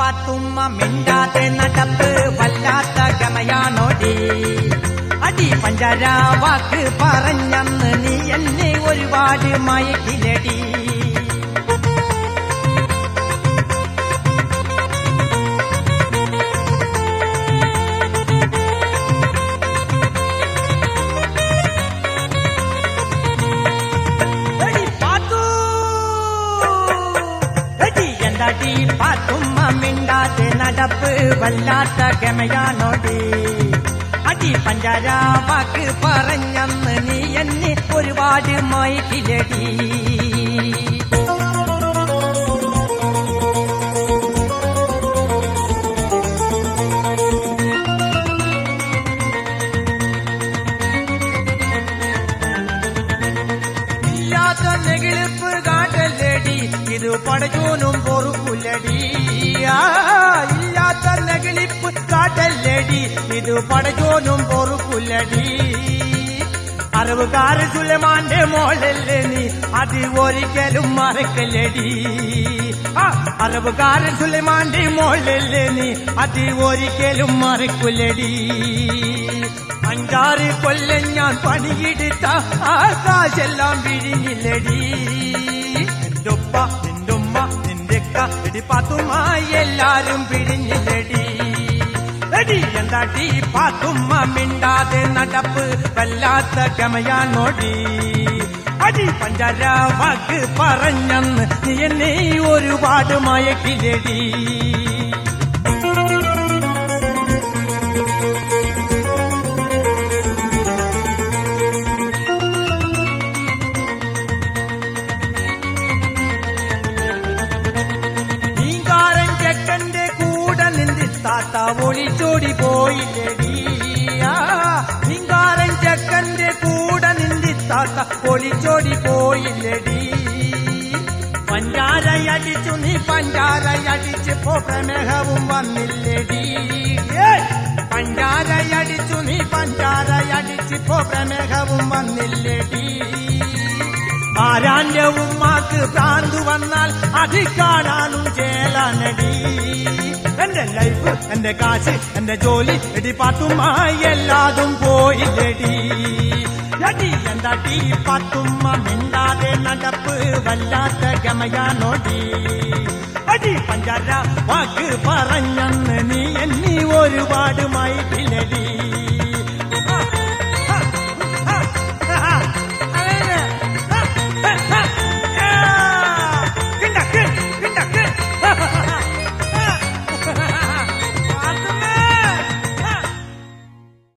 പാത്തുമ്മ മിണ്ടാതെ നടപ്പ് വല്ലാത്ത ഗമയാണോടി അടി പഞ്ചര വാക്ക് പറഞ്ഞന്ന് നീ എന്നെ ഒരുപാട് മയക്കിലടി എടി പാത്തു എടി എന്താടി പാത്തുമ്മ മിണ്ടാതെ നടപ്പ് വല്ലാത്ത ഗമയാണോടി അടി പഞ്ചാര വാക്ക് പറഞ്ഞന്ന് നീ എന്നെ ഒരുപാട് മയക്കിലടി ഇല്ലാത്ത നെകിളിപ്പ് കാട്ടല്ലടി ഇത് പടച്ചോനും പൊറുക്കുലടി ആ, ഇല്ലാത്ത നെകിളിപ്പ് കാട്ടല്ലടി ഇത് പടച്ചോനും പൊറുക്കുലടി അറിവുകാരൻ സുലമാന്റെ മോളല്ലേ നീ അത് ഒരിക്കലും മറക്കല്ലടി ആ, അറിവുകാരൻ സുലമാന്റെ മോളല്ലേ നീ അത് ഒരിക്കലും മറക്കുലടി അഞ്ചാറ് കൊല്ലം ഞാൻ പണിയെടുത്ത ആകാശെല്ലാം വിഴിഞ്ഞില്ലടി നിന്റെ ഉപ്പ നിന്റെ ഉമ്മ നിന്റെ അക്ക എടി പാത്തുമായി എല്ലാരും പിഴിഞ്ഞില്ലടി എടി എന്താടി പാത്തുമ്മ മിണ്ടാതെ നടപ്പ് വല്ലാത്ത ഗമയാണോടി അടി പഞ്ചാര വാക്ക് പറഞ്ഞന്ന് നീ എന്നെ ഒരുപാട് മയക്കിലടി നീങ്കാരൻ ചെക്കന്റെ കൂടെ നിന്റെ താത്ത ഒളിച്ചോടി പോയില്ലടി ആ, നീങ്കാരൻ ചെക്കന്റെ കൂടെ നിന്റെ താത്ത ഒളിച്ചോടി പോയില്ലടി പഞ്ചാരയടിച്ചു നീ പഞ്ചാരയടിച്ചപ്പോ പ്രമേഹവും വന്നില്ലടി ഏയ്! പഞ്ചാരയടിച്ചു നീ പഞ്ചാരയടിച്ചപ്പോ പ്രമേഹവും വന്നില്ലടി ആരാന്റെ ഉമ്മാക്ക് ഭ്രാന്ത് വന്നാൽ അത് കാണാനും ചേലാനടി എന്റെ ലൈഫ് എന്റെ കാശ് എന്റെ ജോലി എടി പാത്തുമായി എല്ലാതും പോയില്ലടി എടി എന്താടി പാത്തുമ്മ മിണ്ടാതെ നടപ്പ് വല്ലാത്ത ഗമയാനോടി അടി പഞ്ചാര വാക്ക് പറഞ്ഞന്ന് നീ എന്നീ ഒരുപാട് മൈക്ക്